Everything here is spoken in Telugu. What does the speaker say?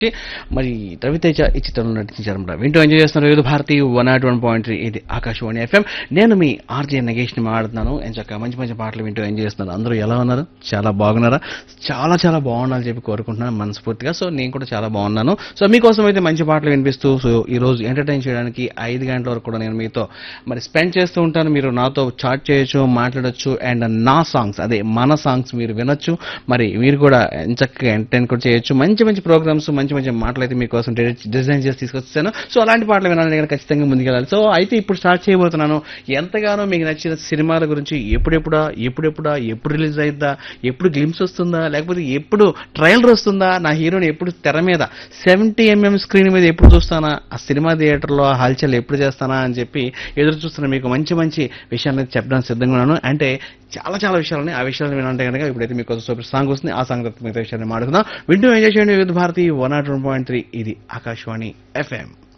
మరి రవితేజ ఈ చిత్రంలో నటించారన్నమాట వింటూ ఎంజాయ్ చేస్తున్నారు Vividh Bharati one nought one point three ఇది ఆకాశవాణి ఎఫ్ఎం నేను మీ ఆర్జే నగేష్ ని మాట్లాడుతున్నాను ఎంచక్క మంచి మంచి పాటలు వింటూ ఎంజాయ్ చేస్తున్నారు అందరూ ఎలా ఉన్నారు చాలా బాగున్నారా చాలా చాలా బాగుండాలని చెప్పి కోరుకుంటున్నాను మనస్ఫూర్తిగా సో నేను కూడా చాలా బాగున్నాను సో మీకోసం అయితే మంచి పాటలు వినిపిస్తూ సో ఈ రోజు ఎంటర్టైన్ చేయడానికి ఐదు గంటల వరకు కూడా నేను మీతో మరి స్పెండ్ చేస్తూ ఉంటాను మీరు నాతో చాట్ చేయొచ్చు మాట్లాడొచ్చు అండ్ నా సాంగ్స్ అదే మన సాంగ్స్ మీరు వినొచ్చు మరి మీరు కూడా చక్కగా ఎంటర్టైన్ కూడా చేయొచ్చు మంచి మంచి ప్రోగ్రామ్స్ మంచి మంచి మాటలు అయితే మీకోసం డి- డిజైన్ చేసి తీసుకొచ్చాను సో అలాంటి పాటలు వినాలని నేను ఖచ్చితంగా ముందుకెళ్ళాలి సో అయితే ఇప్పుడు స్టార్ట్ చేయబోతున్నాను ఎంతగానో మీకు నచ్చిన సినిమాల గురించి ఎప్పుడెప్పుడా ఎప్పుడెప్పుడా ఎప్పుడు రిలీజ్ అయిద్దా ఎప్పుడు గ్లిమ్స్ వస్తుందా లేకపోతే ఎప్పుడు ట్రయలర్ వస్తుందా నా హీరోని ఎప్పుడు తెర మీద సెవెంటీ ఎంఎం స్క్రీన్ మీద ఎప్పుడు చూస్తానా ఆ సినిమా థియేటర్లో ఆ హల్చల్ ఎప్పుడు చేస్తానా అని చెప్పి ఎదురు చూస్తున్న మీకు మంచి మంచి విషయాన్ని చెప్పడానికి సిద్ధంగా ఉన్నాను అంటే చాలా చాలా విషయాలని ఆ విషయాలను వినంటే కనుక ఇప్పుడైతే మీకు సూపర్ సాంగ్ వస్తుంది ఆ సాంగ్ తర్వాత మిగతా విషయాన్ని మాట్లాడుకుందాం వింటూ ఎంజాయ్ చేయండి Vividh Bharati one nought one point three ఇది ఆకాశవాణి ఎఫ్ఎం